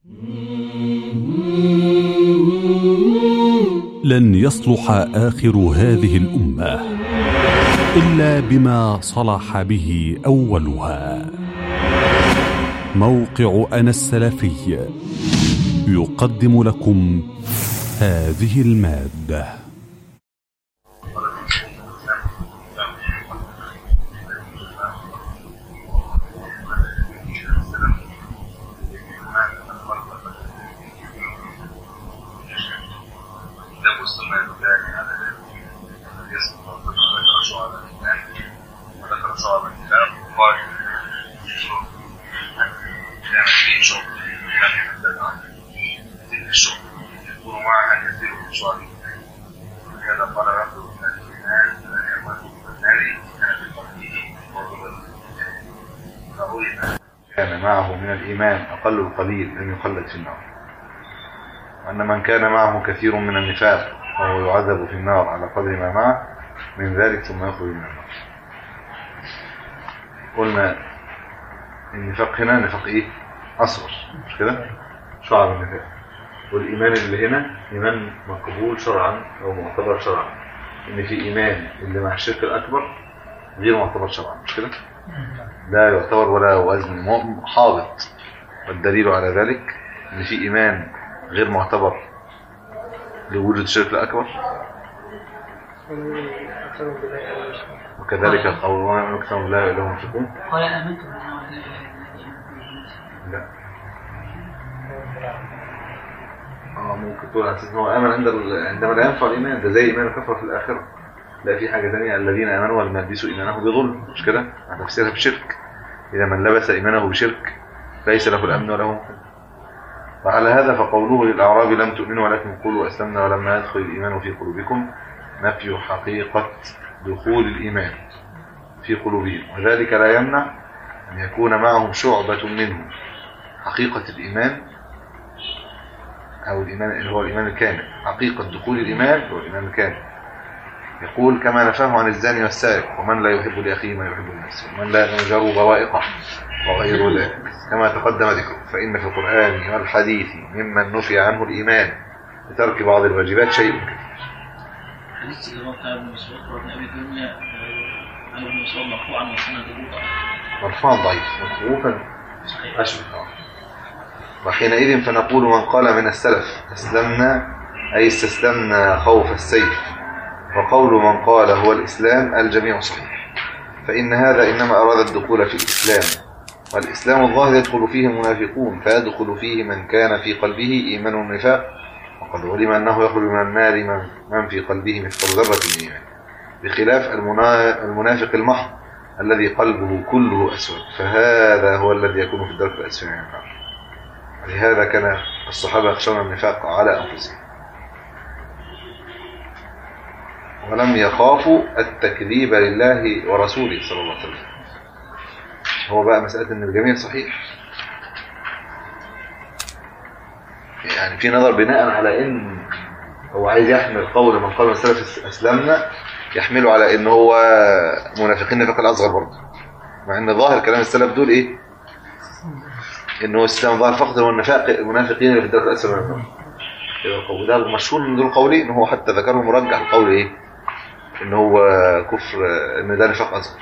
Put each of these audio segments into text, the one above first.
لن يصلح آخر هذه الأمة إلا بما صلح به أولها موقع أنا السلفي يقدم لكم هذه المادة كتاب السنة الثاني على النبي صلى الله عليه وسلم ذكر شعب الإيمان وذكر شعب الإسلام وقال كان فيه شعب كان يحدد عن تلك الشعب يكون معها كثير من شعب لهذا قال رب من الإيمان لا يعمل في النار كان في قلبه فظلم كان معه من الإيمان أقل القليل لم يخلد في النار وأن من كان معه كثير من النفاق فهو يعذب في النار على قدر ما معه من ذلك ثم يخرج من النار قلنا النفاق هنا نفاق ايه اصغر مش كده شعب النفاق والايمان اللي هنا ايمان مقبول شرعا او معتبر شرعا ان في ايمان اللي مع الشرك الاكبر غير معتبر شرعا مش كده لا يعتبر ولا وزن مؤمن حابط والدليل على ذلك ان في ايمان غير معتبر لوجود الشرك الأكبر وكذلك قول وما من أكثر لا إله ينفقون قال آمنت بالله ولا إله إلا لا اه ممكن تقول على اساس ان هو امن عند ال... عندما لا ينفع الايمان ده زي ايمان الكفر في الاخره لا في حاجه ثانيه الذين امنوا ولم يلبسوا ايمانه بظلم مش كده تفسيرها بشرك اذا من لبس ايمانه بشرك ليس له الامن وله مكان وعلى هذا فقوله للأعراب لم تؤمنوا ولكن قولوا أسلمنا ولما يدخل الإيمان في قلوبكم نفي حقيقة دخول الإيمان في قلوبهم وذلك لا يمنع أن يكون معهم شعبة منه حقيقة الإيمان أو الإيمان اللي هو الإيمان الكامل حقيقة دخول الإيمان هو الإيمان الكامل يقول كما نفاه عن الزاني والسارق ومن لا يحب لأخيه ما يحب لنفسه ومن لا ينجر بوائقه وغير ذلك كما تقدم ذكره فإن في القرآن والحديث ممن نفي عنه الإيمان بترك بعض الواجبات شيء كثير حديث اللي هو بتاع ابن مسعود وابن ابي الدنيا عن ابن مسعود مرفوعا وسنده ضعيف مرفوعا ضعيف موقوفا صحيح أشبه وحينئذ فنقول من قال من السلف أسلمنا أي استسلمنا خوف السيف وقول من قال هو الإسلام الجميع صحيح فإن هذا إنما أراد الدخول في الإسلام والإسلام الظاهر يدخل فيه المنافقون فيدخل فيه من كان في قلبه إيمان النفاق وقد علم أنه يخرج من النار من, من في قلبه مثقال ذرة من إيمان بخلاف المنا- المنافق المحض الذي قلبه كله أسود فهذا هو الذي يكون في الدرك الأسفل من النار ولهذا كان الصحابة يخشون النفاق على أنفسهم ولم يخافوا التكذيب لله ورسوله صلى الله عليه وسلم هو بقى مسألة ان الجميع صحيح يعني في نظر بناء على ان هو عايز يحمل قول من قال من سلف اسلامنا يحمله على ان هو منافقين نفاق الاصغر برضه مع ان ظاهر كلام السلف دول ايه انه الاسلام ظاهر فقط هو النفاق المنافقين اللي في الدرجه الاسفل من النار كده القول ده مشهور من دول قولين ان هو حتى ذكره مرجح القول ايه ان هو كفر ان ده نفاق اصغر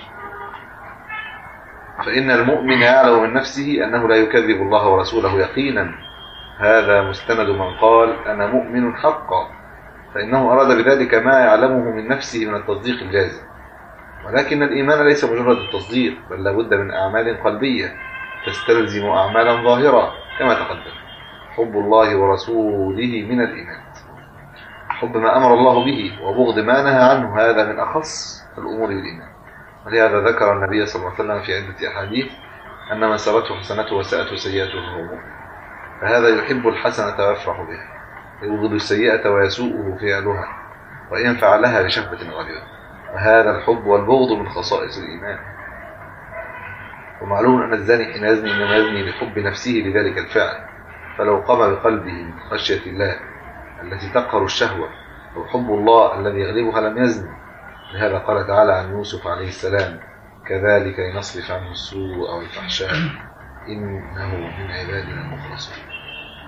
فإن المؤمن يعلم من نفسه أنه لا يكذب الله ورسوله يقينا هذا مستند من قال أنا مؤمن حقا فإنه أراد بذلك ما يعلمه من نفسه من التصديق الجازم ولكن الإيمان ليس مجرد التصديق بل لابد من أعمال قلبية تستلزم أعمالا ظاهرة كما تقدم حب الله ورسوله من الإيمان حب ما أمر الله به وبغض ما نهى عنه هذا من أخص الأمور بالإيمان ولهذا ذكر النبي صلى الله عليه وسلم في عدة أحاديث أن من سرته حسنته وساءته سيئته فهو مؤمن فهذا يحب الحسنة ويفرح بها يبغض السيئة ويسوءه فعلها وإن فعلها بشهوة غالبة وهذا الحب والبغض من خصائص الإيمان ومعلوم أن الزاني حين يزني إنما يزني بحب نفسه لذلك الفعل فلو قام بقلبه من خشية الله التي تقهر الشهوة أو حب الله الذي يغلبها لم يزني لهذا قال تعالى عن يوسف عليه السلام كذلك لنصرف عنه السوء والفحشاء إنه من عبادنا المخلصين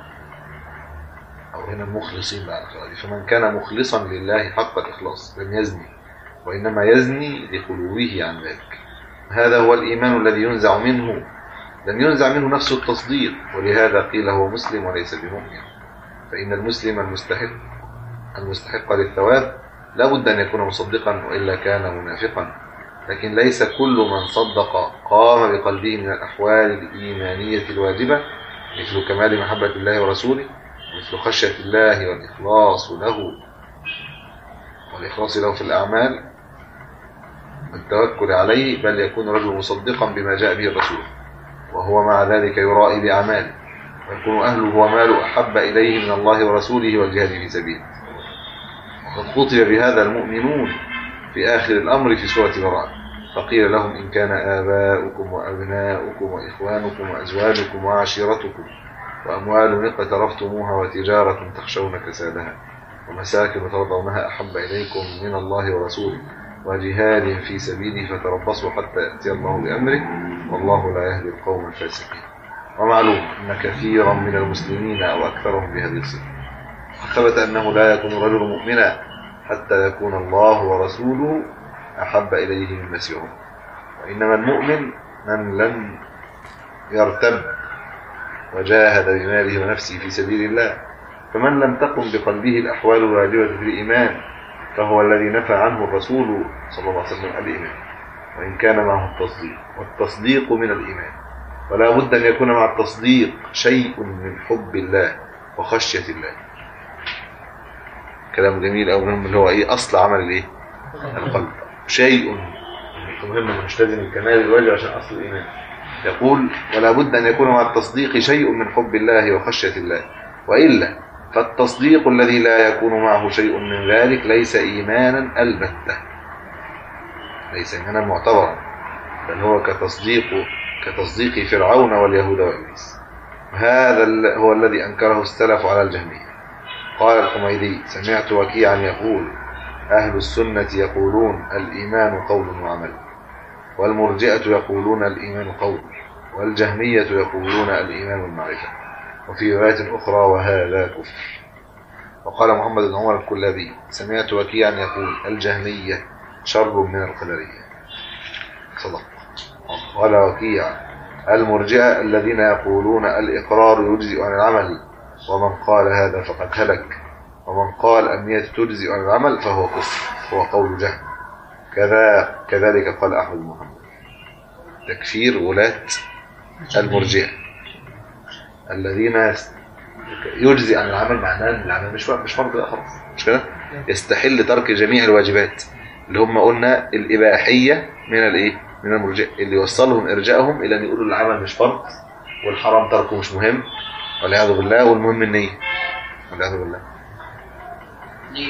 وهنا المخلصين بقى القراءة دي فمن كان مخلصا لله حق الإخلاص لم يزني وإنما يزني لخلوه عن ذلك هذا هو الإيمان الذي ينزع منه لم ينزع منه نفس التصديق ولهذا قيل هو مسلم وليس بمؤمن فإن المسلم المستحق المستحق للثواب لا بد أن يكون مصدقا وإلا كان منافقا لكن ليس كل من صدق قام بقلبه من الأحوال الإيمانية الواجبة مثل كمال محبة الله ورسوله مثل خشية الله والإخلاص له والإخلاص له في الأعمال والتوكل عليه بل يكون رجل مصدقا بما جاء به الرسول وهو مع ذلك يرائي بأعماله ويكون أهله وماله أحب إليه من الله ورسوله والجهاد في سبيله وقد خطب بهذا المؤمنون في آخر الأمر في سورة براءة فقيل لهم إن كان آباؤكم وأبناؤكم وإخوانكم وأزواجكم وعشيرتكم وأموال اقترفتموها وتجارة تخشون كسادها ومساكن ترضونها أحب إليكم من الله ورسوله وجهاد في سبيله فتربصوا حتى يأتي الله بأمره والله لا يهدي القوم الفاسقين ومعلوم أن كثيرا من المسلمين أو أكثرهم بهذه الصفة ثبت أنه لا يكون الرجل مؤمنا حتى يكون الله ورسوله أحب إليه مما سواهم وإنما المؤمن من لم يرتب وجاهد بماله ونفسه في سبيل الله فمن لم تقم بقلبه الأحوال الواجبة في الإيمان فهو الذي نفى عنه الرسول صلى الله عليه وسلم الإيمان وإن كان معه التصديق والتصديق من الإيمان ولا بد أن يكون مع التصديق شيء من حب الله وخشية الله كلام جميل أو مهم اللي هو إيه أصل عمل الإيه القلب شيء مهم مش لازم الكمال الواجب عشان أصل الإيمان يقول ولا بد أن يكون مع التصديق شيء من حب الله وخشية الله وإلا فالتصديق الذي لا يكون معه شيء من ذلك ليس إيمانا البتة ليس إيمانا معتبرا بل هو كتصديق كتصديق فرعون واليهود وإبليس هذا هو الذي أنكره السلف على الجهمية قال الحميدي سمعت وكيعا يقول أهل السنة يقولون الإيمان قول وعمل والمرجئة يقولون الإيمان قول والجهمية يقولون الإيمان المعرفة وفي رواية أخرى وهذا كفر وقال محمد بن عمر الكلابي سمعت وكيعا يقول الجهمية شر من القدرية صدق وقال وكيع المرجئة الذين يقولون الإقرار يجزئ عن العمل ومن قال هذا فقد هلك ومن قال النية تجزئ عن العمل فهو كفر هو قول جهل كذا كذلك قال أحمد بن محمد تكفير ولاة المرجئة الذين يجزي عن العمل معناه ان العمل مش مش فرض لا خلاص مش كده يستحل ترك جميع الواجبات اللي هم قلنا الاباحيه من الايه من المرجئه اللي يوصلهم ارجائهم الى ان يقولوا العمل مش فرض والحرام تركه مش مهم والعياذ بالله والمهم النيه والعياذ بالله نية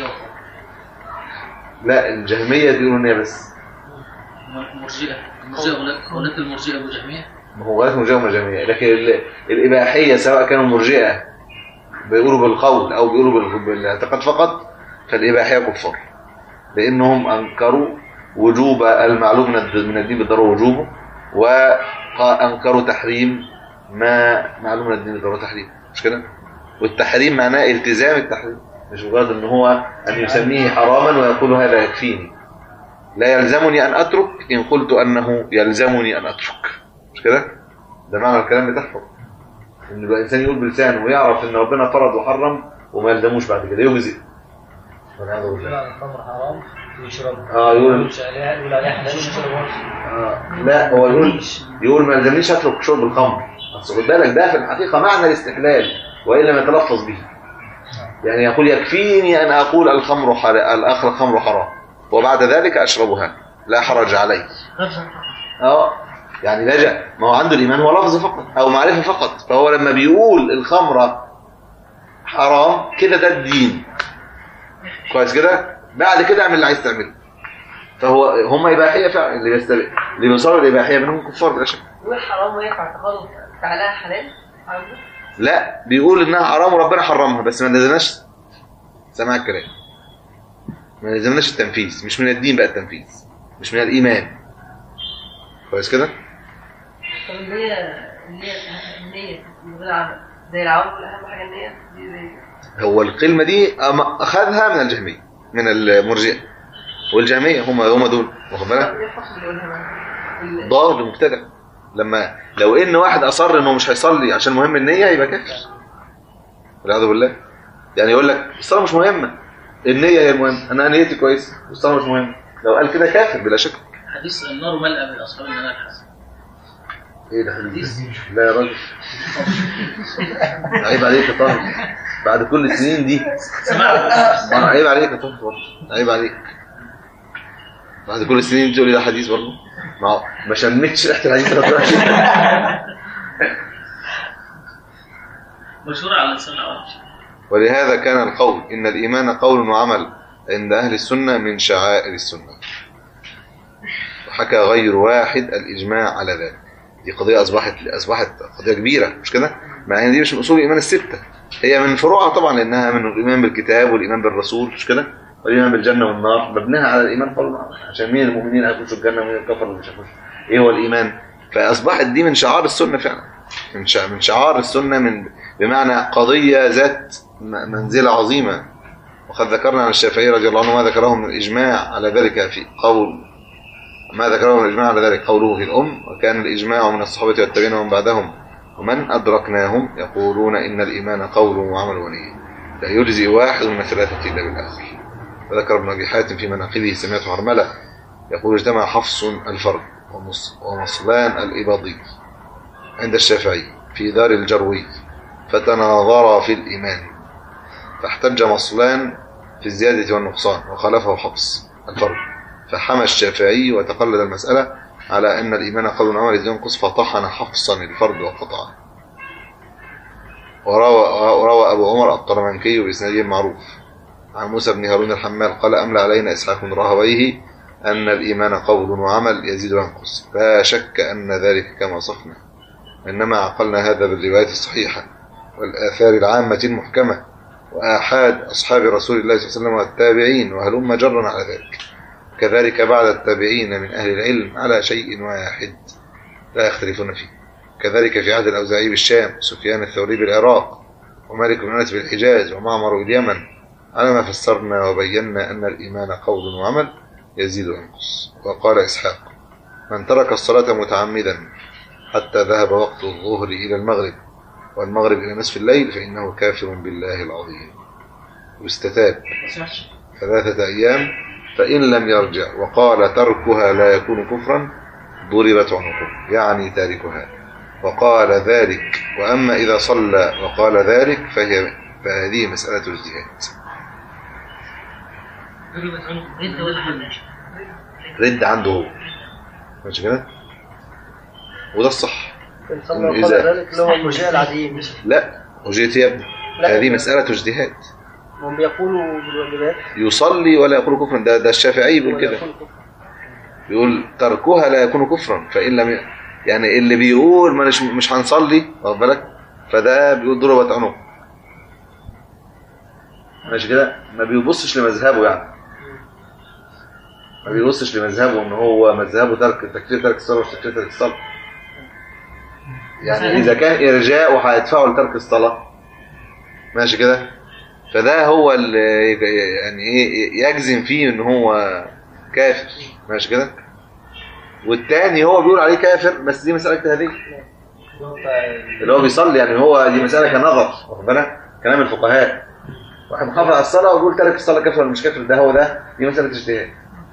لا الجهميه بيقولوا النيه بس مرجئة المرجئة هناك هناك المرجئة والجهمية ما هو غايه مرجئه وجهميه لكن ال- الاباحيه سواء كانوا مرجئه بيقولوا بالقول او بيقولوا بال- بالاعتقاد فقط فالاباحيه كفار لانهم انكروا وجوب المعلوم من الد- من الدين بالضروره وجوبه وانكروا تحريم ما معلوم من الدين بالضروره تحريم مش كده والتحريم معناه التزام التحريم مش مجرد ان هو ان يسميه حراما ويقول هذا يكفيني لا يلزمني ان اترك ان قلت انه يلزمني ان اترك مش كده ده معنى الكلام بتاعهم ان يبقى الانسان يقول بلسانه ويعرف ان ربنا فرض وحرم وما يلزموش بعد كده يجزئ والعياذ بالله لا الخمر حرام يشرب اه يقول مش عليها يقول عليها حلال يشرب آه لا هو يقول يقول ما يلزمنيش اترك شرب الخمر بس خد بالك ده في الحقيقه معنى الاستحلال وان لم يتلفظ به يعني يقول يكفيني ان اقول الخمر حرام الاخر الخمر حرام وبعد ذلك اشربها لا حرج علي اه يعني لجأ ما هو عنده الايمان هو لفظ فقط او معرفه فقط فهو لما بيقول الخمره حرام كده ده الدين كويس كده بعد كده اعمل اللي عايز تعمله فهو هم اباحيه فعلا اللي بيستبق اللي بيوصلوا الاباحيه منهم كفار بلا شك يقول حرام ويقع اعتقاده تعالى حلال عاوزة لا بيقول انها حرام وربنا حرمها بس ما لزمناش سماع الكلام ما لزمناش التنفيذ مش من الدين بقى التنفيذ مش من الايمان كويس كده طب النية النية النية من غير عمل زي العوامل اهم حاجه النيه دي زي هو الكلمة دي أم- أخذها من الجهمية من المرجئة والجهمية هم هم دول واخد بالك ايه الفصل اللي قلنا بقى؟ ضار لمبتدع لما لو ان واحد اصر انه مش هيصلي عشان مهم النية يبقى كافر والعياذ بالله يعني يقول لك الصلاة مش مهمة النية هي المهمة انا نيتي كويس والصلاة مش مهمة لو قال كده كافر بلا شك حديث النار ملأ بالاصحاب النار الحسن ايه ده حديث لا يا راجل عيب عليك يا طاهر بعد كل السنين دي سمعت ما عيب عليك يا طاهر برضه. عيب عليك بعد كل السنين تقول لي ده حديث برضه ما هو ما شمتش ريحه الحديث لغاية دلوقتي. مشهور على لسان العرب ولهذا كان القول إن الإيمان قول وعمل عند أهل السنة من شعائر السنة وحكى غير واحد الإجماع على ذلك دي قضية أصبحت أصبحت قضية كبيرة مش كده؟ مع إن دي مش من أصول الإيمان الستة هي من فروعها طبعا لأنها من الإيمان بالكتاب والإيمان بالرسول مش كده؟ والإيمان بالجنة والنار مبناها على الإيمان قول وعمل عشان مين المؤمنين هيخشوا الجنة ومين الكفر اللي مش هيخشوا إيه هو الإيمان؟ فأصبحت دي من شعار السنة فعلا من شع- من شعار السنة من بمعنى قضية ذات م- منزلة عظيمة وقد ذكرنا عن الشافعي رضي الله عنه ما ذكره من الإجماع على ذلك في قول ما ذكره من الإجماع على ذلك قوله في الأم وكان الإجماع من الصحابة والتابعين ومن بعدهم ومن أدركناهم يقولون إن الإيمان قول وعمل ونية لا يجزي واحد من الثلاثة إلا بالآخر وذكر ابن أبي حاتم في مناقبه سمعت حرملة يقول اجتمع حفص الفرد ومص- ومصلان الإباضي عند الشافعي في دار الجروي فتناظرا في الإيمان فاحتج مصلان في الزيادة والنقصان وخالفه حفص الفرد فحمى الشافعي وتقلد المسألة على أن الإيمان قول عمل إذ ينقص فطحن حفصا الفرد وقطعه وروى, وروى أبو عمر الطرمنكي بإسناده معروف عن موسى بن هارون الحمال قال أملى علينا إسحاق بن راهويه أن الإيمان قول وعمل يزيد وينقص لا شك أن ذلك كما وصفنا إنما عقلنا هذا بالروايات الصحيحة والآثار العامة المحكمة وآحاد أصحاب رسول الله صلى الله عليه وسلم والتابعين وهلم جرا على ذلك كذلك بعد التابعين من أهل العلم على شيء واحد لا يختلفون فيه كذلك في عهد الأوزاعي بالشام سفيان الثوري بالعراق ومالك بن أنس بالحجاز ومعمر باليمن على ما فسرنا وبينا أن الإيمان قول وعمل يزيد وينقص وقال إسحاق من ترك الصلاة متعمدا حتى ذهب وقت الظهر إلى المغرب والمغرب إلى نصف الليل فإنه كافر بالله العظيم واستتاب ما سمعتش ثلاثة أيام فإن لم يرجع وقال تركها لا يكون كفرا ضربت عنقه يعني تاركها وقال ذلك وأما إذا صلى وقال ذلك فهي فهذه مسألة اجتهاد ضربت عنق رد ولا حل رد عنده هو ماشي كده وده الصح إن صلى وقال إذا- ذلك اللي هو المرجئة العاديين لا وجيت يا ابني لا. هذه مسألة اجتهاد هم بيقولوا بالواجبات يصلي ولا يقول كفرا ده ده الشافعي بيقول كده ويقول كفر. بيقول تركها لا يكون كفرا فإن لم ي... يعني اللي بيقول ما مش مش هنصلي واخد بالك فده بيقول ضربت عنق ماشي كده ما بيبصش لمذهبه يعني ما بيبصش لمذهبه ان هو مذهبه ترك تكفير ترك الصلاه مش تكفير ترك الصلاه يعني اذا كان ارجاء هيدفعه لترك الصلاه ماشي كده فده هو اللي يعني ايه يجزم فيه ان هو كافر ماشي كده والتاني هو بيقول عليه كافر بس دي مسألة اجتهادية اللي هو بتاع اللي هو بيصلي يعني هو دي مسألة كنظر واخد بالك كلام الفقهاء واحد محافظ على الصلاة ويقول تارك الصلاة كافر ولا مش كافر ده هو ده دي مسألة اجتهاد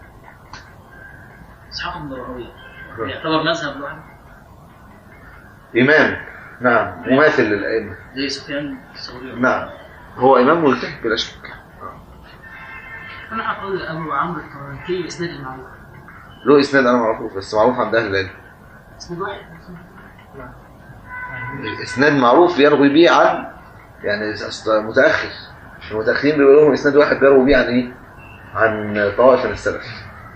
اسحاق بن راهويه يعتبر مذهب لوحده إمام نعم مماثل للأئمة زي سفيان الثوري نعم هو إمام مجتهد بلا شك انا اقول ابو عمرو الطرنكي اسناد المعروف له إسناد أنا معروف بس معروف عند أهل العلم اسناد واحد إسناد معروف يروي بيه عن يعني أصل متأخر المتأخرين بيقولوا لهم إسناد واحد بيروي بيه عن إيه؟ عن طائفة من السلف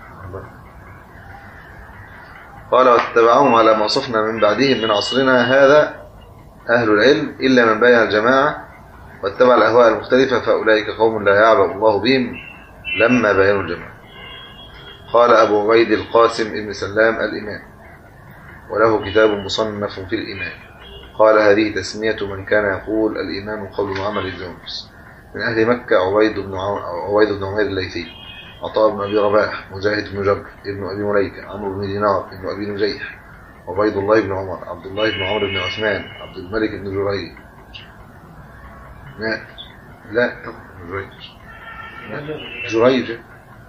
قال واتبعهم على ما وصفنا من بعدهم من عصرنا هذا أهل العلم إلا من بايع الجماعة واتبع الأهواء المختلفة فأولئك قوم لا يعبأ الله بهم لما بينوا الجماعة قال أبو عبيد القاسم ابن سلام الإمام وله كتاب مصنف في الإيمان قال هذه تسمية من كان يقول الإيمان قول وعمل الجنس من أهل مكة عبيد بن عم- عبيد بن عمير الليثي عطاء بن أبي رباح مجاهد بن جبر ابن أبي مليكة عمرو بن دينار ابن أبي نجيح عبيد الله بن عمر عبد الله بن عمرو بن عثمان عبد الملك بن جريج لا لا طبعا جريج جريج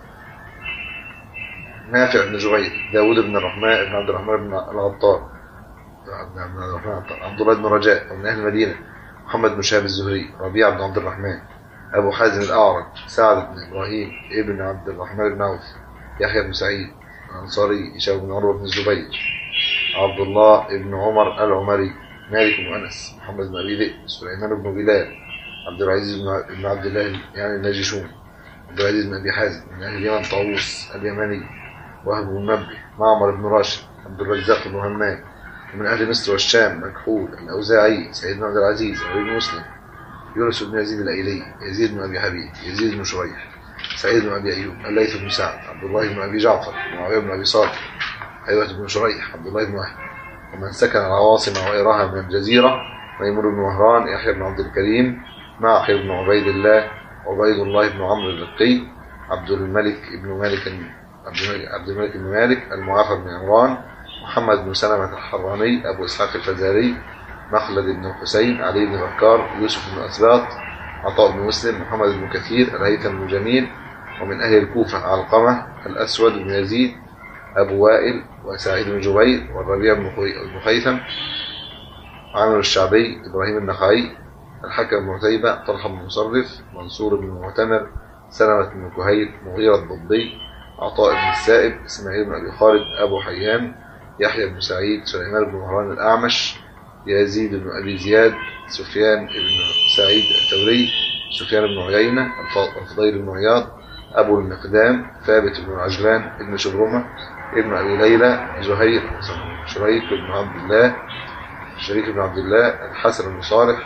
نافع بن جبير داود بن الرحمن بن عبد الرحمن بن الغطار عبد عبد الرحمن الغطار. عبد الله بن رجاء ومن أهل المدينة محمد بن شهاب الزهري ربيع بن عبد الرحمن أبو حازم الأعرج سعد بن إبراهيم ابن عبد الرحمن بن عوف يحيى بن سعيد الأنصاري هشام بن عروة بن الزبير عبد الله بن عمر العمري مالك بن أنس محمد بن أبي ذئب سليمان بن بلال عبد العزيز بن بن عبد الله يعني الناجشون عبد العزيز بن أبي حازم من أهل اليمن طاووس اليمني وهب بن منبه معمر بن راشد عبد الرزاق بن همام ومن أهل مصر والشام مكحول الأوزاعي سعيد بن عبد العزيز علي بن مسلم يونس بن يزيد الأيلي يزيد بن أبي حبيب يزيد بن شريح سعيد بن أبي أيوب الليث بن سعد عبد الله بن أبي جعفر معاوية بن أبي صالح أيوة بن شريح عبد الله بن وهب ومن سكن العواصم وغيرها من الجزيرة ميمون بن مهران يحيى بن عبد الكريم معقل بن عبيد الله عبيد الله بن عمرو الرقي عبد الملك بن مالك عبد الملك, عبد الملك بن مالك المعافى بن عمران محمد بن سلمة الحراني أبو إسحاق الفزاري مخلد بن الحسين علي بن بكار يوسف بن أسباط عطاء بن مسلم محمد بن كثير الهيثم بن جميل ومن أهل الكوفة علقمة الأسود بن يزيد أبو وائل وسعيد بن جبير والربيع بن خي- بن خيثم عامر الشعبي إبراهيم النخعي الحكم بن عتيبة طلحة بن مصرف منصور بن معتمر سلمة بن كهيل مغيرة الضبي عطاء بن السائب إسماعيل بن أبي خالد أبو حيان يحيى بن سعيد سليمان بن مهران الأعمش يزيد بن أبي زياد سفيان بن سعيد الثوري سفيان بن عيينة الف- الفضيل بن عياض أبو المقدام ثابت بن عجلان ابن شبرمة ابن أبي ليلى زهير شريك بن عبد الله شريك بن عبد الله الحسن بن صالح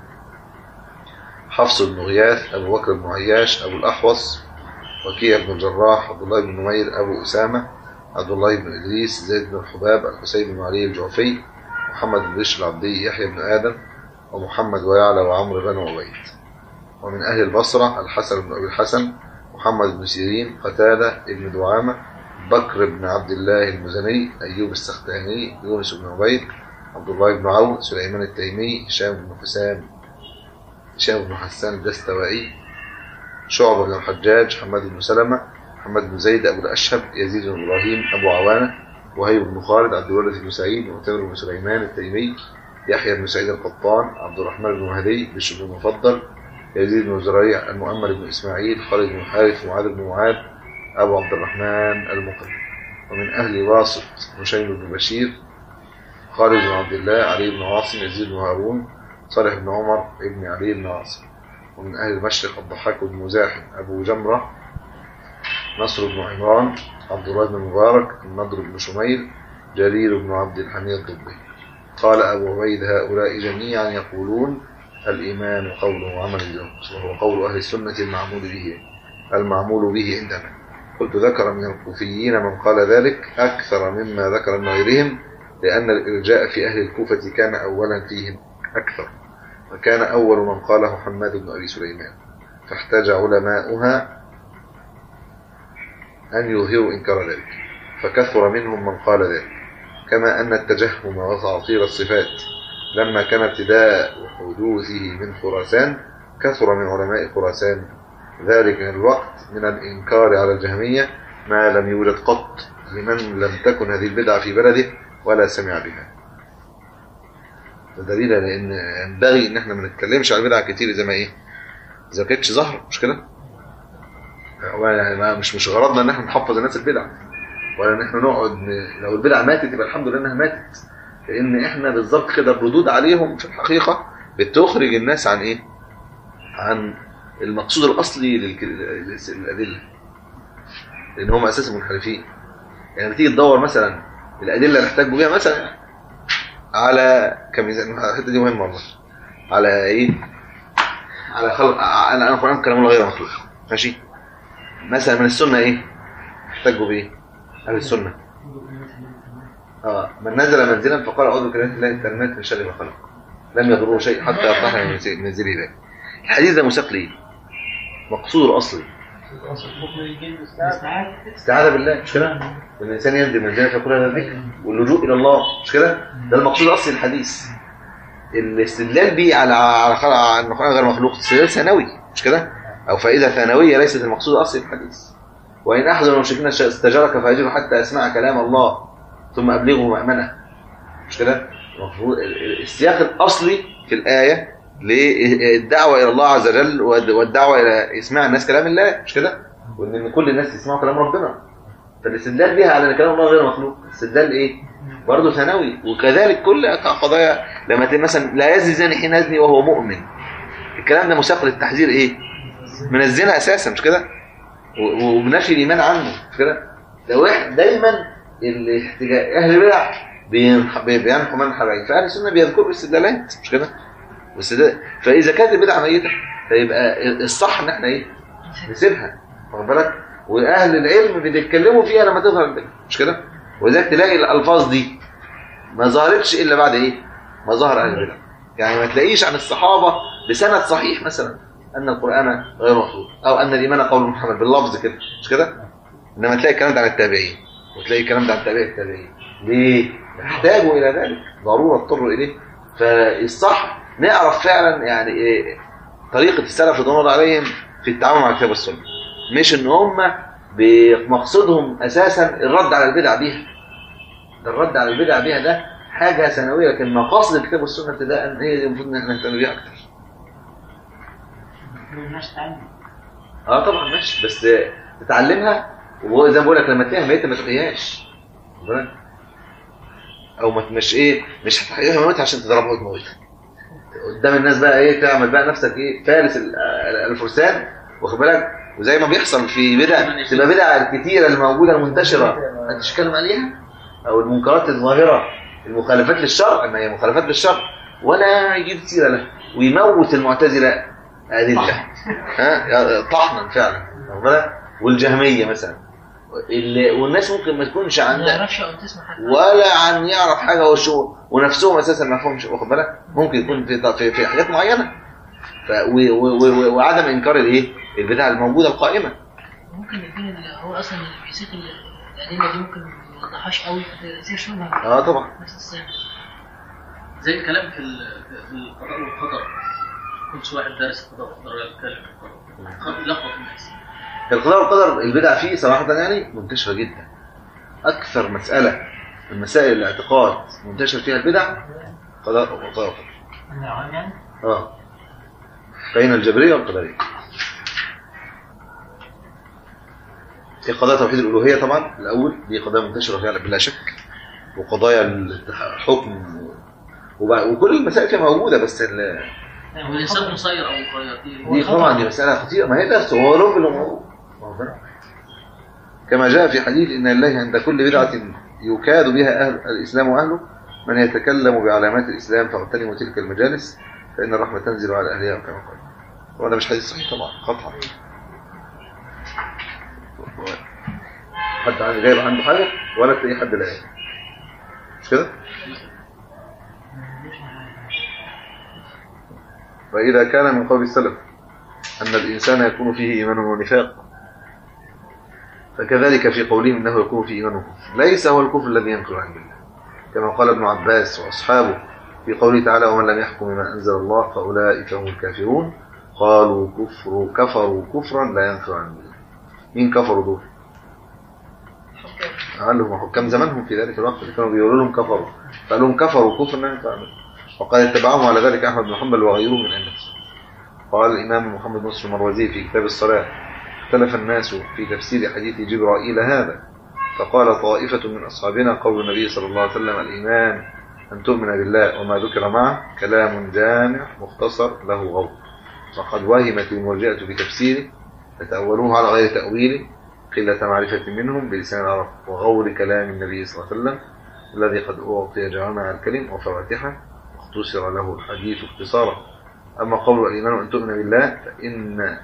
حفص بن غياث أبو بكر بن عياش أبو الأحوص وكيع بن الجراح عبد الله بن نمير أبو أسامة عبد الله بن إدريس زيد بن الحباب الحسين بن علي الجعفي محمد بن بشر العبدي يحيى بن آدم ومحمد ويعلى وعمرو بن عبيد ومن أهل البصرة الحسن بن أبي الحسن محمد بن سيرين قتادة بن دعامة بكر بن عبد الله المزني أيوب السختاني يونس بن عبيد عبد الله بن عون سليمان التيمي هشام بن حسام هشام بن حسان الدستوائي شعبة بن الحجاج حماد بن سلمة محمد بن زيد أبو الأشهب يزيد بن إبراهيم أبو عوانة وهيب بن خالد عبد الوارث بن سعيد معتمر بن سليمان التيمي يحيى بن سعيد القطان عبد الرحمن بن مهدي بشر بن مفضل يزيد بن زريع المؤمل بن إسماعيل خالد بن حارث معاذ بن معاذ أبو عبد الرحمن المقري ومن أهل واسط هشيم بن بشير خالد بن عبد الله علي بن عاصم يزيد بن هارون صالح بن عمر ابن علي بن عاصم ومن أهل المشرق الضحاك بن مزاحم أبو جمرة نصر بن عمران عبد الله بن مبارك النضر بن شميل جرير بن عبد الحميد الضبي قال أبو عبيد هؤلاء جميعا يقولون الإيمان قول وعمل الجنس وهو قول أهل السنة المعمول به المعمول به عندنا قلت ذكر من الكوفيين من قال ذلك أكثر مما ذكر من غيرهم لأن الإرجاء في أهل الكوفة كان أولا فيهم أكثر وكان أول من قاله حماد بن أبي سليمان فاحتاج علماؤها أن يظهروا إنكار ذلك فكثر منهم من قال ذلك كما أن التجهم وتعطيل الصفات لما كان ابتداء حدوثه من خراسان كثر من علماء خراسان ذلك الوقت من الإنكار على الجهمية ما لم يوجد قط لمن لم تكن هذه البدعة في بلده ولا سمع بها ده دليل لأن ينبغي إن احنا ما نتكلمش على البدع كتير زي ما إيه إذا ما كانتش ظهر مش كده؟ يعني ما مش مش غرضنا إن احنا نحفظ الناس البدع ولا إن احنا نقعد ن... لو البدع ماتت يبقى الحمد لله إنها ماتت لأن احنا بالظبط كده الردود عليهم في الحقيقة بتخرج الناس عن إيه؟ عن المقصود الأصلي للك- للأدلة لأن هم أساسا منحرفين يعني بتيجي تدور مثلا الأدلة اللي نحتاج بيها مثلا على كميزان الحته دي مهمه والله على ايه على خلق انا انا القران كلام الله غير مخلوق ماشي مثلا من السنه ايه احتاجوا بايه اهل السنه اه من نزل منزلا فقال اعوذ بكلمات الله التامات من شر ما خلق لم يضره شيء حتى يرتاح من منزل- منزله ذلك الحديث ده مساق ليه مقصوده الاصلي استعاذة بالله مش كده؟ ان الانسان ينزل منزله فيكون هذا الذكر واللجوء الى الله مش كده؟ ده المقصود الاصلي الحديث الاستدلال بيه على على خلق على القران غير مخلوق استدلال ثانوي مش كده؟ او فائده ثانويه ليست المقصود الاصلي الحديث وان احد من المشركين استجارك فاجره حتى يسمع كلام الله ثم ابلغه مامنه مش كده؟ المفروض ال- ال- السياق الاصلي في الايه للدعوه الى الله عز وجل والد- والدعوه الى اسماع الناس كلام الله مش كده؟ وان إن كل الناس يسمعوا كلام ربنا فالاستدلال بها على ان كلام الله غير مخلوق استدلال ايه؟ برضه ثانوي وكذلك كل قضايا لما ت- مثلا لا يزني زاني حين يزني وهو مؤمن الكلام ده مساق للتحذير ايه؟ من الزنا اساسا مش كده؟ و- وبنفي الايمان عنه مش كده؟ ده واحد دايما الاحتجاج اهل البدع بينح- بي- بينحوا منحى بعيد فاهل السنه بيذكروا استدلالات مش كده؟ واستدلال فاذا كانت البدعه ميته فيبقى الصح ان احنا ايه؟ نسيبها واخد بالك؟ واهل العلم بيتكلموا فيها لما تظهر البدعه مش كده؟ ولذلك تلاقي الالفاظ دي ما ظهرتش الا بعد ايه؟ ما ظهر اهل البدع يعني ما تلاقيش عن الصحابه بسند صحيح مثلا ان القران غير مخلوق او ان الايمان قول محمد باللفظ كده مش كده؟ انما تلاقي الكلام ده عن التابعين وتلاقي الكلام ده عن تابعي التابعين ليه؟ يحتاجوا الى ذلك ضروره اضطروا اليه فالصح نعرف فعلا يعني ايه طريقه السلف رضوان الله عليهم في التعامل مع الكتاب والسنه مش ان هم بمقصدهم اساسا الرد على البدع بيها ده الرد على البدع بيها ده حاجه ثانويه لكن مقاصد الكتاب والسنه ابتداء هي اللي المفروض ان احنا نهتم بيها اكتر الناس تعلم اه طبعا ماشي بس تتعلمها وزي ما بقول لك لما تلاقيها ميته ما تحياش واخد بالك؟ او ما مش ايه مش هتحييها ميته عشان تضربها وتموتها قدام الناس بقى ايه تعمل بقى نفسك ايه فارس ال- ال- الفرسان واخد بالك وزي ما بيحصل في بدع تبقى بدع الكتيره الموجوده المنتشره ما تتكلم عليها او المنكرات الظاهره المخالفات للشرع ما هي مخالفات للشرع ولا يجيب سيره لها ويموت المعتزله ادله ها طحنا فعلا واخد بالك والجهميه مثلا اللي والناس ممكن ما تكونش ما عندها يعرفش او تسمع حاجه ولا عن يعرف حاجه وشو ونفسهم اساسا ما فهمش واخد بالك ممكن يكون في في, في حاجات معينه ف و و و وعدم انكار الايه البدع الموجوده القائمه ممكن يكون اللي هو اصلا اللي بيسيق الادله دي ممكن ما يوضحهاش قوي فتأثير منها اه طبعا نفس السنة زي الكلام في ال- في القضاء والقدر كنت واحد دارس القضاء والقدر يتكلم في القضاء يلخبط الناس القضاء والقدر البدع فيه صراحه يعني منتشره جدا اكثر مساله من مسائل الاعتقاد منتشر فيها البدع قضاء وقضاء وقدر يعني اه بين الجبريه والقدريه في قضايا توحيد الالوهيه طبعا الاول دي قضايا منتشره فعلا بلا شك وقضايا الحكم وبع- وكل المسائل فيها موجوده بس ال- هو الانسان مسير او مخير دي دي طبعا دي مساله خطيره ما هي ده هو لب الامور واخد بالك؟ كما جاء في حديث ان الله عند كل بدعه يكاد بها اهل الاسلام واهله من يتكلم بعلامات الاسلام فاغتنموا تلك المجالس فان الرحمه تنزل على اهلها كما قال وهذا مش حديث صحيح طبعا قطعا حد عنده جايب عنده حاجه ولا تلاقي حد لا مش كده؟ فإذا كان من قول السلف أن الإنسان يكون فيه إيمان ونفاق فكذلك في قولهم إنه يكون فيه إيمان وكفر ليس هو الكفر الذي ينكر عن الله كما قال ابن عباس وأصحابه في قوله تعالى ومن لم يحكم بما أنزل الله فأولئك هم الكافرون قالوا كفر كفروا كفرا لا ينكر عن الله مين كفروا دول؟ قالوا حكام زمانهم في ذلك الوقت اللي كانوا بيقولوا لهم كفروا فقال لهم كفروا كفر لا ينكر عن الله وقد اتبعهم على ذلك أحمد بن حنبل وغيره من أئمة قال الإمام محمد نصر المروزي في كتاب الصلاة اختلف الناس في تفسير حديث جبرائيل هذا فقال طائفة من أصحابنا قول النبي صلى الله عليه وسلم الإيمان أن تؤمن بالله وما ذكر معه كلام جامع مختصر له غوط وقد وهمت المرجئة في تفسيره فتأولوه على غير تأويله قلة معرفة منهم بلسان العرب وغور كلام النبي صلى الله عليه وسلم الذي قد أعطي جوامع الكلم وفواتحه واختصر له الحديث اختصارا أما قول الإيمان أن تؤمن بالله فإن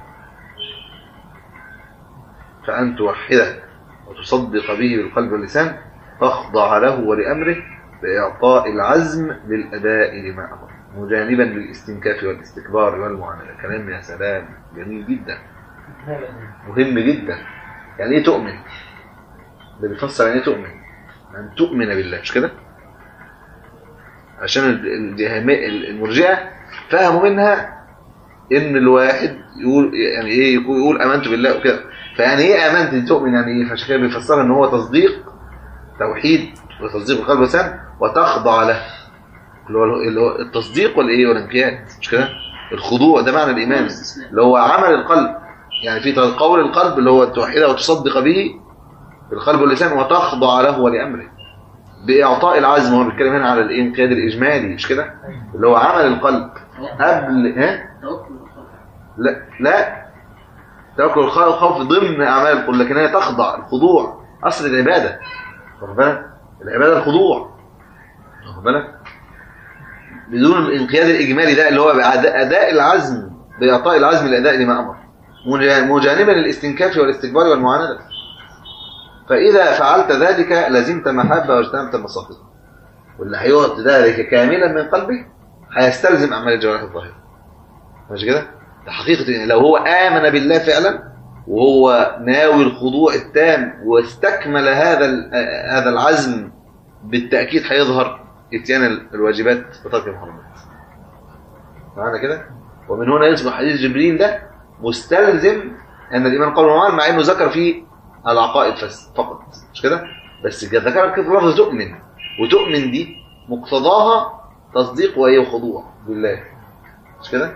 فأن توحده وتصدق به بالقلب واللسان تخضع له ولأمره بإعطاء العزم للأداء لما أمر مجانبا للاستنكاف والاستكبار والمعامله كلام يا سلام جميل جدا مهم جدا يعني ايه تؤمن ده بيفسر يعني ايه تؤمن ان تؤمن بالله مش كده عشان ال- الجهماء المرجئه فهموا منها ان الواحد يقول يعني ايه يقول يقول امنت بالله وكده فيعني ايه امنت دي تؤمن يعني ايه فعشان كده بيفسرها ان هو تصديق توحيد وتصديق القلب واللسان وتخضع له اللي هو اللي هو التصديق والايه والانقياد مش كده الخضوع ده معنى الايمان اللي هو عمل القلب يعني في قول القلب اللي هو توحيده وتصدق به بالقلب واللسان وتخضع له ولامره باعطاء العزم هو بيتكلم هنا على الانقياد الاجمالي مش كده اللي هو عمل القلب قبل ها توكل والخوف. لا لا توكل الخوف الخوف ضمن اعمال القلب لكن هي تخضع الخضوع اصل العباده واخد بالك العباده الخضوع واخد بالك بدون الانقياد الاجمالي ده اللي هو بأداء اداء العزم باعطاء العزم الاداء لما امر مجا- مجانبا للاستنكاف والاستكبار والمعانده فاذا فعلت ذلك لزمت محبه واجتنبت المصاخب واللي هيعطي ذلك كاملا من قلبه هيستلزم اعمال الجوارح الظاهره مش كده ده حقيقه يعني لو هو امن بالله فعلا وهو ناوي الخضوع التام واستكمل هذا ال- آه، هذا العزم بالتاكيد هيظهر اتيان ال- الواجبات وترك المحرمات معنى كده ومن هنا يصبح حديث جبريل ده مستلزم ان الايمان قول وعمل مع انه ذكر فيه العقائد بس فقط مش كده بس ذكر كده لفظ تؤمن وتؤمن دي مقتضاها تصديق وايه وخضوع بالله مش كده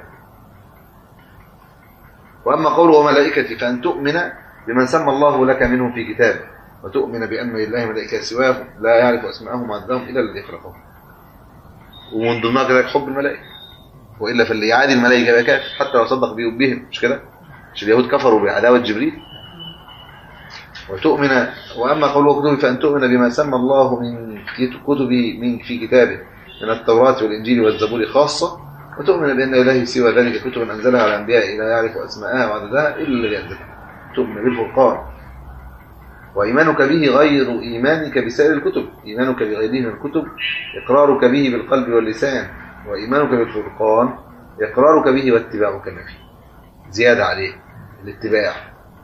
واما قوله وملائكتي فان تؤمن بمن سمى الله لك منهم في كتابه وتؤمن بان لله ملائكه سواه لا يعرف اسماءهم وعدهم الا الذي خلقهم ومن ضمنها كذلك حب الملائكه والا فاللي يعادي الملائكه يبقى كافر حتى لو صدق بيه بهم مش كده مش اليهود كفروا بعداوه جبريل وتؤمن واما قوله كتب فان تؤمن بما سمى الله من كتب من في كتابه من التوراة والإنجيل والزبور خاصة وتؤمن بأن إله سوى ذلك كتب أنزلها على الأنبياء لا يعرف أسماءها وعددها إلا الذي أنزلها تؤمن بالفرقان وإيمانك به غير إيمانك بسائر الكتب إيمانك بغيره من الكتب إقرارك به بالقلب واللسان وإيمانك بالفرقان إقرارك به واتباعك له زيادة عليه الاتباع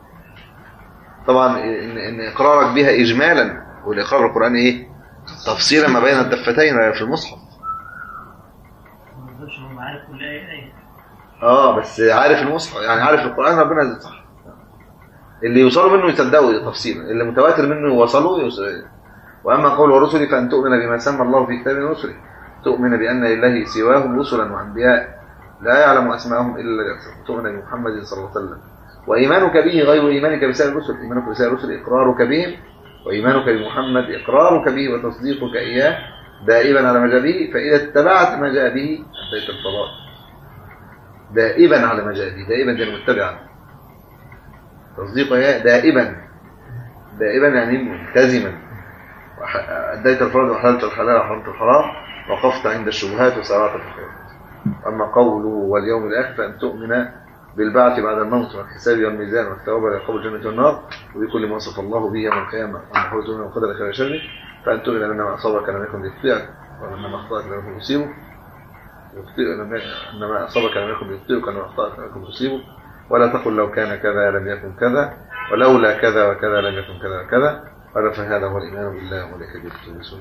طبعا إن, إن إقرارك بها إجمالا والإقرار القرآن إيه تفصيلا ما بين الدفتين في المصحف ما يقدرش هو عارف كل ايه ايه اه بس عارف المصحف يعني عارف القرآن ربنا يزيد صح اللي يوصلوا منه يصدقوا تفصيلا اللي متواتر منه يوصلوا يوصل واما قول ورسلي فان تؤمن بما سمى الله في كتاب رسله تؤمن بان لله سواهم رسلا وانبياء لا يعلم اسماءهم الا الذي ارسل تؤمن بمحمد صلى الله عليه وسلم وايمانك به غير ايمانك بسائر الرسل ايمانك بسائر الرسل اقرارك بهم وايمانك بمحمد اقرارك به وتصديقك اياه دائما على ما جاء به فاذا اتبعت ما جاء به اتيت الفضائل دائما على ما جاء به دائما دي متبعا تصديق اياه دائما دائما يعني ملتزما وح- اديت الفرض وحللت الحلال وحرمت الحرام وقفت عند الشبهات وسارعت في الخيرات اما قوله واليوم الاخر فان تؤمن بالبعث بعد الموت والحساب والميزان والثواب والعقاب والجنه والنار وبكل ما وصف الله به يوم القيامه وان حول تؤمن بالقدر خير وشر فان تؤمن ان ما اصابك لم يكن ليخطئك وان ما اخطاك لم يكن يصيبك يخطئ لم يكن ان ما اصابك لم يكن ليخطئك وان ما اخطاك لم يكن يصيبك ولا تقل لو كان كذا لم يكن كذا ولولا كذا وكذا لم يكن كذا وكذا قال فهذا هو الإيمان بالله وملائكته ورسله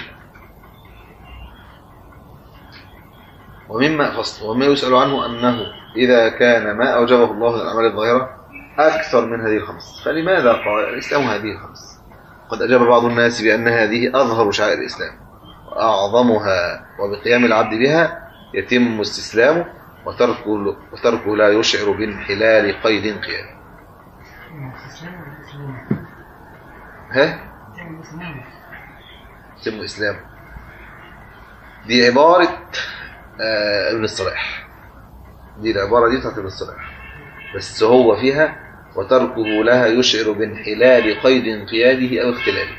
ومما فصل وما يسأل عنه أنه إذا كان ما أوجبه الله من الأعمال الظاهرة أكثر من هذه الخمس فلماذا قال الإسلام هذه الخمس قد أجاب بعض الناس بأن هذه أظهر شعائر الإسلام وأعظمها وبقيام العبد بها يتم استسلامه وتركه, وتركه لا يشعر بانحلال قيد انقياد الاسلام ولا الاسلام؟ ها تعمل اسلام يتم إسلامه دي عبارة آه ابن الصلاح دي العبارة دي بتاعت ابن الصلاح بس هو فيها وتركه لها يشعر بانحلال قيد انقياده أو اختلاله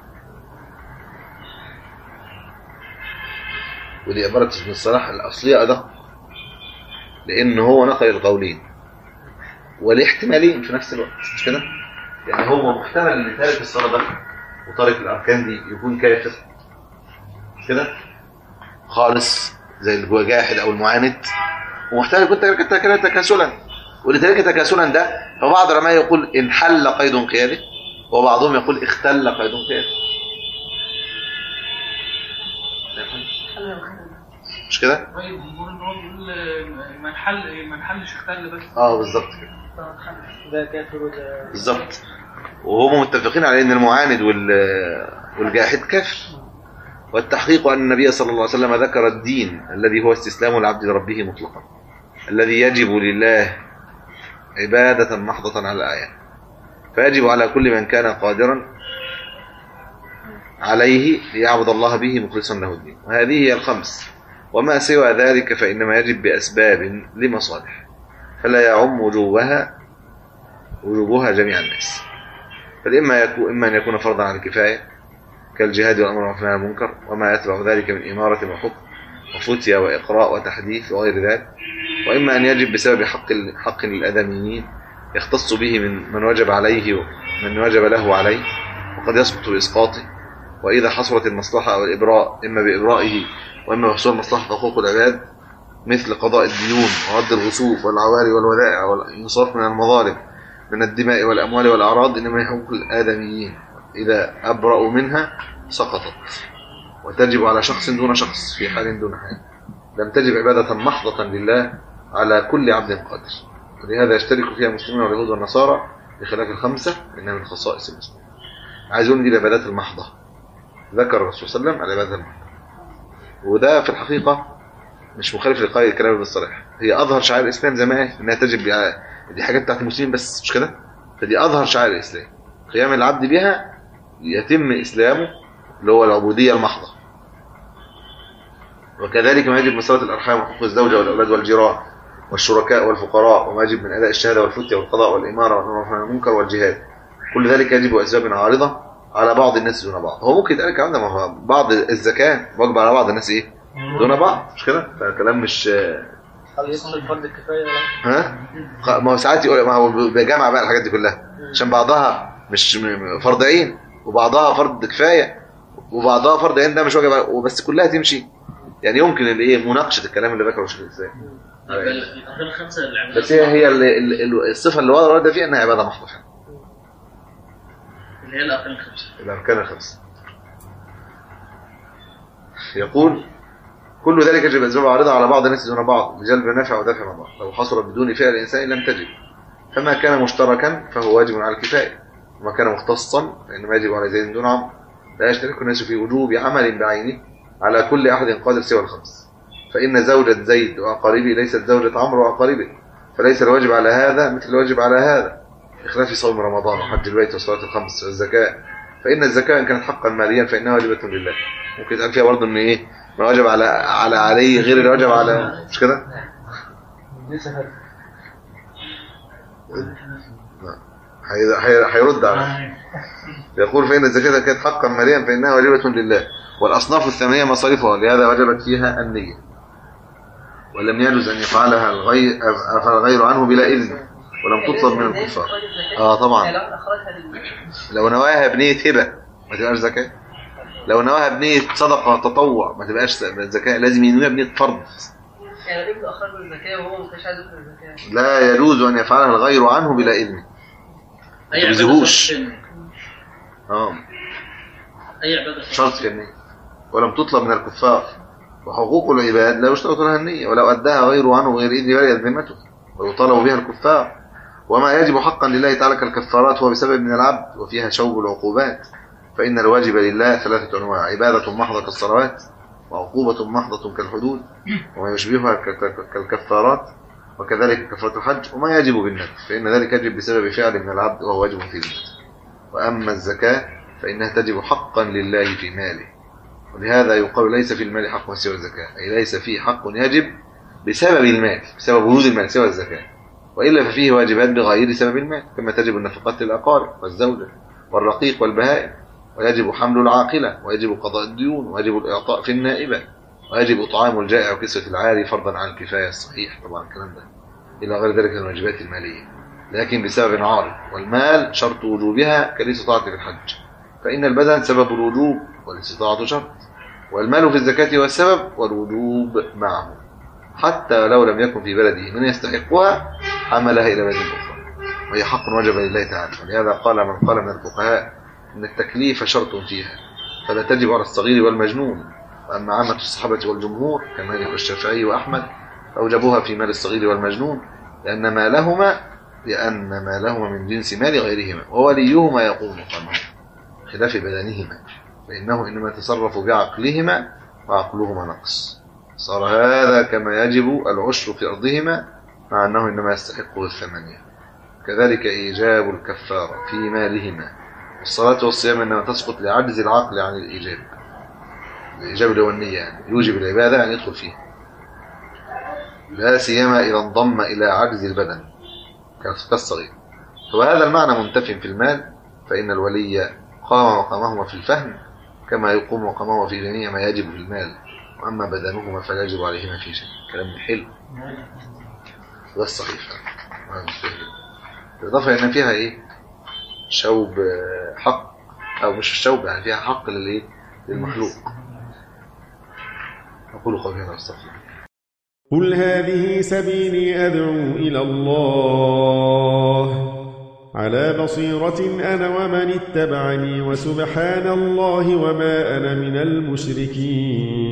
ودي عبارة ابن الصلاح الأصلية أدق لأن هو نقل القولين والاحتمالين في نفس الوقت مش كده؟ يعني هو محتمل ان تارك الصلاة ده وتارك الأركان دي يكون كافر مش كده؟ خالص زي الجاحد او المعاند ومحتاج كنت ترك تكاسلا واللي ترك تكاسلا ده فبعض العلماء يقول انحل قيد انقياده وبعضهم يقول اختل قيد انقياده مش كده؟ طيب الجمهور ان هو بيقول آه، ما نحل ما نحلش اختل بس اه بالظبط كده ده كافر وده بالظبط وهم متفقين على ان المعاند وال والجاحد كافر والتحقيق ان النبي صلى الله عليه وسلم ذكر الدين الذي هو استسلام العبد لربه مطلقا الذي يجب لله عبادة محضة على الآية فيجب على كل من كان قادرا عليه ليعبد الله به مخلصا له الدين وهذه هي الخمس وما سوى ذلك فإنما يجب بأسباب لمصالح فلا يعم وجوبها وجوبها جميع الناس فالإما يكون إما أن يكون فرضا على الكفاية كالجهاد والأمر بالمعروف والنهي عن المنكر وما يتبع ذلك من إمارة وحكم وفتيا وإقراء وتحديث وغير ذلك وإما أن يجب بسبب حق حق للآدميين يختص به من من وجب عليه من وجب له عليه وقد يسقط بإسقاطه وإذا حصلت المصلحة أو الإبراء إما بإبرائه وإما بحصول مصلحة حقوق العباد مثل قضاء الديون ورد الغصوب والعواري والودائع والإنصاف من المظالم من الدماء والأموال والأعراض إنما هي حقوق الآدميين إذا أبرأوا منها سقطت وتجب على شخص دون شخص في حال دون حال لم تجب عبادة محضة لله على كل عبد قادر ولهذا يشترك فيها المسلمون واليهود والنصارى بخلاف الخمسة إنها من خصائص المسلمين عايزون دي العبادات المحضة ذكر الرسول صلى الله عليه وسلم العبادة المحضة وده في الحقيقة مش مخالف لقائل الكلام بالصريح هي أظهر شعائر الإسلام زي ما هي إنها تجب دي حاجات بتاعت المسلمين بس مش كده فدي أظهر شعائر الإسلام قيام العبد بها يتم إسلامه اللي هو العبودية المحضة وكذلك ما يجب من صلاه الأرحام وحقوق الزوجة والأولاد والجيران والشركاء والفقراء وما يجب من أداء الشهادة والفتية والقضاء والإمارة والأمر عن المنكر والجهاد كل ذلك يجب أسباب عارضة على بعض الناس دون بعض هو ممكن يتقال الكلام ده ما هو بعض الزكاة واجب على بعض الناس إيه دون بعض مش كده فالكلام مش هل يدخل فرض الكفايه ولا ها ما هو ساعات يقول ما هو بيجمع بقى الحاجات دي كلها عشان بعضها مش م- فرض عين وبعضها فرض كفايه وبعضها فرض عين ده مش واجب على- وبس كلها تمشي يعني يمكن الايه مناقشه الكلام اللي ذكره الشيخ الاسلام طيب الاركان الخمسه اللي بس هي هي ال- ال- ال- الصفه اللي ورد فيها انها عباده محضه فعلا. اللي هي الاركان الخمسه الاركان الخمسه يقول كل ذلك يجب اسباب عارضه على بعض الناس دون بعض لجلب نفع ودفع مضار لو حصل بدون فعل الانسان لم تجب فما كان مشتركا فهو واجب على الكفايه وما كان مختصا فانما يجب على زيد دون عمرو لا يشترك الناس في وجوب عمل بعينه على كل احد قادر سوى الخمس فان زوجة زيد واقاربه ليست زوجة عمرو واقاربه فليس الواجب على هذا مثل الواجب على هذا بخلاف صوم رمضان وحج البيت والصلاه الخمس والزكاه فان الزكاه ان كانت حقا ماليا فانها واجبه لله ممكن يتقال فيها برضه ان ايه ما وجب على على علي غير اللي وجب على مش كده لسه فرق هي- هي- هيرد على يقول فإن الزكاة كانت حقا ماليا فإنها واجبة لله والأصناف الثمانية مصاريفها لهذا وجبت فيها النية ولم يجوز أن يفعلها الغير يفعل الغير عنه بلا إذن ولم تطلب من الكفار آه طبعا يعني لو اخرجها لل لو نواها بنية هبة ما تبقاش زكاة لو نواها بنية صدقة تطوع ما تبقاش زكاة لازم ينويها بنية فرض يعني ابنه اخرج له الزكاه وهو ما كانش عايز يدخل الزكاه لا يجوز أن يفعلها الغير عنه بلا إذن اي عباده تجزهوش. شرط في- اه اي عباده شرط في النية ولم تطلب من الكفار وحقوق العباد لا يشترط لها النية ولو أداها غيره عنه غير إذن برئت ذمته ويطالب بها الكفار وما يجب حقا لله تعالى كالكفارات هو بسبب من العبد وفيها شوب العقوبات فإن الواجب لله ثلاثة أنواع عبادة محضة كالصلوات وعقوبة محضة كالحدود وما يشبهها ك- ك- كالكفارات وكذلك كفارة الحج وما يجب بالنفس فإن ذلك يجب بسبب فعل من العبد وهو واجب في ذمته وأما الزكاة فإنها تجب حقا لله في ماله ولهذا يقال ليس في المال حق سوى الزكاة أي ليس فيه حق يجب بسبب المال بسبب وجود المال سوى الزكاة وإلا ففيه واجبات بغير سبب المال كما تجب النفقات للأقارب والزوجة والرقيق والبهائم ويجب حمل العاقلة ويجب قضاء الديون ويجب الإعطاء في النائبة ويجب إطعام الجائع وكسوة العاري فرضا عن الكفاية الصحيح طبعا الكلام ده إلى غير ذلك من الواجبات المالية لكن بسبب عارض والمال شرط وجوبها كالاستطاعة في الحج فإن البدن سبب الوجوب والاستطاعة شرط والمال في الزكاة والسبب والوجوب معه حتى لو لم يكن في بلده من يستحقها حملها إلى بلد أخرى وهي حق وجب لله تعالى ولهذا قال من قال من الفقهاء إن التكليف شرط فيها فلا تجب على الصغير والمجنون وأما عامة الصحابة والجمهور كمالك والشافعي وأحمد أوجبوها في مال الصغير والمجنون لأن مالهما لأن مالهما من جنس مال غيرهما ووليهما يقوم مقامهما خلاف بدنهما فإنه إنما يتصرف بعقلهما وعقلهما نقص صار هذا كما يجب العشر في أرضهما مع أنه إنما يستحقه الثمانية كذلك إيجاب الكفارة في مالهما الصلاة والصيام إنما تسقط لعجز العقل عن الإيجاب الإيجاب اللي هو النية يعني يوجب العبادة أن يدخل فيه لا سيما إذا انضم إلى عجز البدن كالصغير وهذا المعنى منتف في المال فإن الولي قام مقامهما في الفهم كما يقوم مقامهما في جميع ما يجب في المال وأما بدنهما فلا يجب عليهما في شيء كلام حلو ده الصحيح هذا مستهل. بالإضافة إن فيها إيه شوب آه، حق أو مش الشوب يعني فيها حق للإيه للمخلوق أقول قولي هذا واستغفر قل هذه سبيلي أدعو إلى الله على بصيرة أنا ومن اتبعني وسبحان الله وما أنا من المشركين